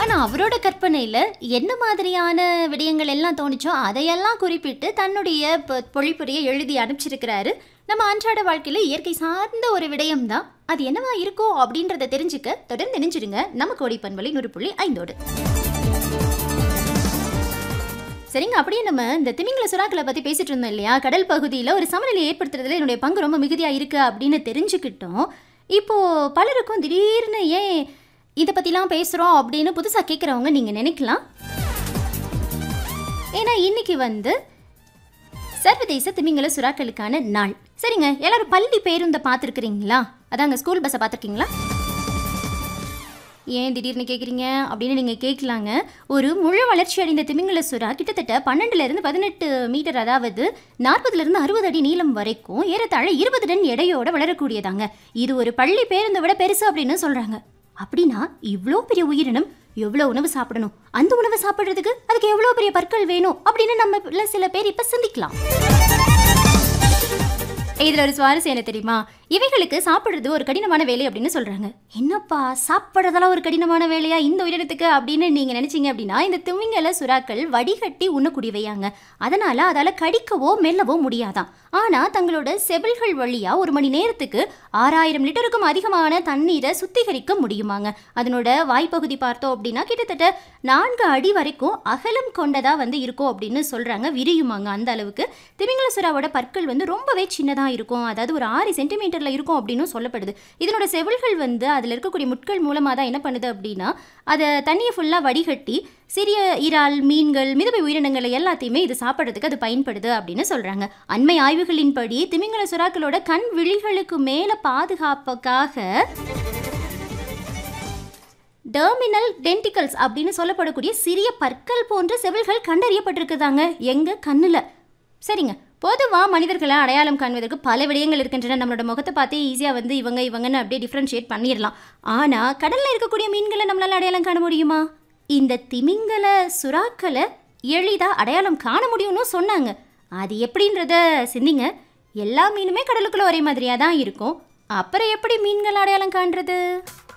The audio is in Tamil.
ஆனா அவரோட கற்பனையில என்ன மாதிரியான விடயங்கள் எல்லாம் தோணுச்சோ அதையெல்லாம் குறிப்பிட்டு தன்னுடைய பொ- பொழிப்புரையை எழுதி அனுப்பிச்சிருக்கிறாரு நம்ம அன்றாட வாழ்க்கையில இயற்கை சார்ந்த ஒரு விடயம் தான் அது என்னவா இருக்கோ அப்படின்றத தெரிஞ்சுக்க தொடர்ந்து நினைஞ்சிருங்க நம்ம கோடி பண்பலை நூறு புள்ளி ஐந்தோடு சரிங்க அப்படியே நம்ம இந்த திமிங்கல சுறாக்களை பத்தி பேசிட்டு இருந்தோம் இல்லையா கடல் பகுதியில் ஒரு சமநிலை ஏற்படுத்துறதுல என்னுடைய பங்கு ரொம்ப மிகுதியா இருக்கு அப்படின்னு தெரிஞ்சுக்கிட்டோம் இப்போ பலருக்கும் திடீர்னு ஏன் இதை பத்திலாம் பேசுறோம் அப்படின்னு புதுசா கேட்குறவங்க நீங்க நினைக்கலாம் ஏன்னா இன்னைக்கு வந்து சர்வதேச திமிங்கல சுறாக்களுக்கான நாள் சரிங்க எல்லாரும் பள்ளி பேருந்தை பார்த்துருக்குறீங்களா அதாங்க ஸ்கூல் பஸ்ஸை பார்த்துருக்கீங்களா ஏன் திடீர்னு கேட்குறீங்க அப்படின்னு நீங்கள் கேட்கலாங்க ஒரு முழு வளர்ச்சி அடைந்த திமிங்கல சுறா கிட்டத்தட்ட பன்னெண்டுலேருந்து பதினெட்டு மீட்டர் அதாவது நாற்பதுலேருந்து அறுபது அடி நீளம் வரைக்கும் ஏறத்தாழ இருபது டன் எடையோட வளரக்கூடியதாங்க இது ஒரு பள்ளி பேருந்தை விட பெருசு அப்படின்னு சொல்கிறாங்க அப்படின்னா இவ்வளோ பெரிய உயிரினம் எவ்வளோ உணவு சாப்பிடணும் அந்த உணவு சாப்பிட்றதுக்கு அதுக்கு எவ்வளோ பெரிய பற்கள் வேணும் அப்படின்னு நம்ம சில பேர் இப்போ சிந்திக்கலாம் இதுல ஒரு சுவாரஸ்யம் என்ன தெரியுமா இவைகளுக்கு சாப்பிடுறது ஒரு கடினமான வேலை அப்படின்னு சொல்றாங்க என்னப்பா சாப்பிட்றதெல்லாம் ஒரு கடினமான வேலையா இந்த உயிரினத்துக்கு அப்படின்னு நீங்க நினைச்சீங்க அப்படின்னா இந்த திமிங்கல சுறாக்கள் வடிகட்டி உண்ணக்கூடியவையாங்க அதனால அதால கடிக்கவோ மெல்லவோ முடியாதாம் ஆனா தங்களோட செபில்கள் வழியா ஒரு மணி நேரத்துக்கு ஆறாயிரம் லிட்டருக்கும் அதிகமான தண்ணீரை சுத்திகரிக்க முடியுமாங்க அதனோட வாய்ப்பகுதி பார்த்தோம் அப்படின்னா கிட்டத்தட்ட நான்கு அடி வரைக்கும் அகலம் கொண்டதா வந்து இருக்கும் அப்படின்னு சொல்றாங்க விரியுமாங்க அந்த அளவுக்கு திமிங்கல சுறாவோட பற்கள் வந்து ரொம்பவே சின்னதா இருக்கும் அதாவது ஒரு ஆறு சென்டிமீட்டர்ல இருக்கும் அப்படின்னு சொல்லப்படுது இதனோட செவில்கள் வந்து அதுல இருக்கக்கூடிய முட்கள் மூலமா தான் என்ன பண்ணுது அப்படின்னா அதை தண்ணியை ஃபுல்லா வடிகட்டி சிறிய இறால் மீன்கள் மிதவை உயிரினங்களை எல்லாத்தையுமே இது சாப்பிட்றதுக்கு அது பயன்படுது அப்படின்னு சொல்றாங்க அண்மை ஆய்வுகளின்படி திமிங்கல சுறாக்களோட கண் விழிகளுக்கு மேல பாதுகாப்புக்காக டெர்மினல் டென்டிகல்ஸ் அப்படின்னு சொல்லப்படக்கூடிய சிறிய பற்கள் போன்ற செவில்கள் கண்டறியப்பட்டிருக்குதாங்க எங்க கண்ணுல சரிங்க பொதுவா மனிதர்களை அடையாளம் காண்பதற்கு பல விடயங்கள் இருக்கின்றன நம்மளோட முகத்தை பார்த்தே ஈஸியாக வந்து இவங்க இவங்கன்னு அப்படியே டிஃப்ரென்ஷியேட் பண்ணிடலாம் ஆனால் கடலில் இருக்கக்கூடிய மீன்களை நம்மளால அடையாளம் காண முடியுமா இந்த திமிங்கல சுறாக்களை எளிதாக அடையாளம் காண முடியும்னு சொன்னாங்க அது எப்படின்றத சிந்திங்க எல்லா மீனுமே கடலுக்குள்ள ஒரே மாதிரியாக தான் இருக்கும் அப்புறம் எப்படி மீன்கள் அடையாளம் காண்றது